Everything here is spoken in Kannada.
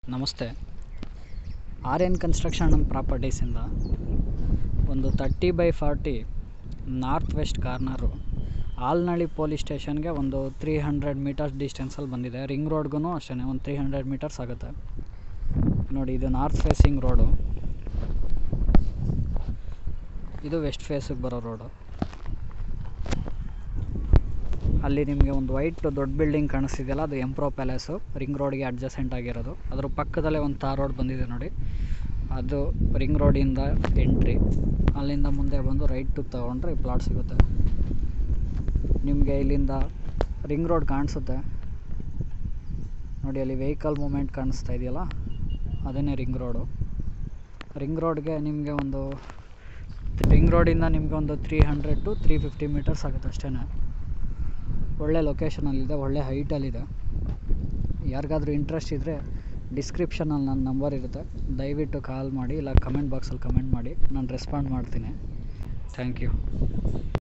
ನಮಸ್ತೆ ಆರ್ ಎನ್ ಕನ್ಸ್ಟ್ರಕ್ಷನ್ ಆ್ಯಂಡ್ ಪ್ರಾಪರ್ಟೀಸಿಂದ ಒಂದು thirty by forty north west corner Alnalli police ಸ್ಟೇಷನ್ಗೆ ಒಂದು ತ್ರೀ ಹಂಡ್ರೆಡ್ ಮೀಟರ್ಸ್ ಡಿಸ್ಟೆನ್ಸಲ್ಲಿ ಬಂದಿದೆ ರಿಂಗ್ ರೋಡ್ಗೂ ಅಷ್ಟೇ ಒಂದು ತ್ರೀ ಹಂಡ್ರೆಡ್ ಮೀಟರ್ಸ್ ಆಗುತ್ತೆ ನೋಡಿ ಇದು ನಾರ್ತ್ ಫೇಸಿಂಗ್ ರೋಡು ಇದು ವೆಸ್ಟ್ ಫೇಸಿಗೆ ಬರೋ ರೋಡು ಅಲ್ಲಿ ನಿಮಗೆ ಒಂದು ವೈಟ್ ದೊಡ್ಡ ಬಿಲ್ಡಿಂಗ್ ಕಾಣಿಸ್ತಿದೆಯಲ್ಲ ಅದು ಎಂಪ್ರೋ ಪ್ಯಾಲೇಸು ರಿಂಗ್ ರೋಡ್ಗೆ ಅಡ್ಜಸೆಂಟ್ ಆಗಿರೋದು ಅದ್ರ ಪಕ್ಕದಲ್ಲೇ ಒಂದು ತಾರ್ ರೋಡ್ ಬಂದಿದೆ ನೋಡಿ ಅದು ರಿಂಗ್ ರೋಡಿಂದ ಎಂಟ್ರಿ ಅಲ್ಲಿಂದ ಮುಂದೆ ಬಂದು ರೈಟ್ ಟು ತೊಗೊಂಡ್ರೆ ಈ ಪ್ಲಾಟ್ ಸಿಗುತ್ತೆ ನಿಮಗೆ ಇಲ್ಲಿಂದ ರಿಂಗ್ ರೋಡ್ ಕಾಣಿಸುತ್ತೆ ನೋಡಿ ಅಲ್ಲಿ ವೆಹಿಕಲ್ ಮೂಮೆಂಟ್ ಕಾಣಿಸ್ತಾ ಇದೆಯಲ್ಲ ಅದೇ ರಿಂಗ್ ರೋಡು ರಿಂಗ್ ರೋಡ್ಗೆ ನಿಮಗೆ ಒಂದು ರಿಂಗ್ ರೋಡಿಂದ ನಿಮಗೆ ಒಂದು three hundred to three fifty meters ಆಗುತ್ತೆ ಅಷ್ಟೇ ಒಳ್ಳೆ ಲೊಕೇಶನಲ್ಲಿದೆ ಒಳ್ಳೆ ಹೈಟಲ್ಲಿದೆ ಯಾರಿಗಾದ್ರೂ ಇಂಟ್ರೆಸ್ಟ್ ಇದ್ದರೆ ಡಿಸ್ಕ್ರಿಪ್ಷನಲ್ಲಿ ನನ್ನ ನಂಬರ್ ಇರುತ್ತೆ ದಯವಿಟ್ಟು ಕಾಲ್ ಮಾಡಿ ಇಲ್ಲ ಕಮೆಂಟ್ ಬಾಕ್ಸಲ್ಲಿ ಕಮೆಂಟ್ ಮಾಡಿ ನಾನು ರೆಸ್ಪಾಂಡ್ ಮಾಡ್ತೀನಿ ಥ್ಯಾಂಕ್ ಯು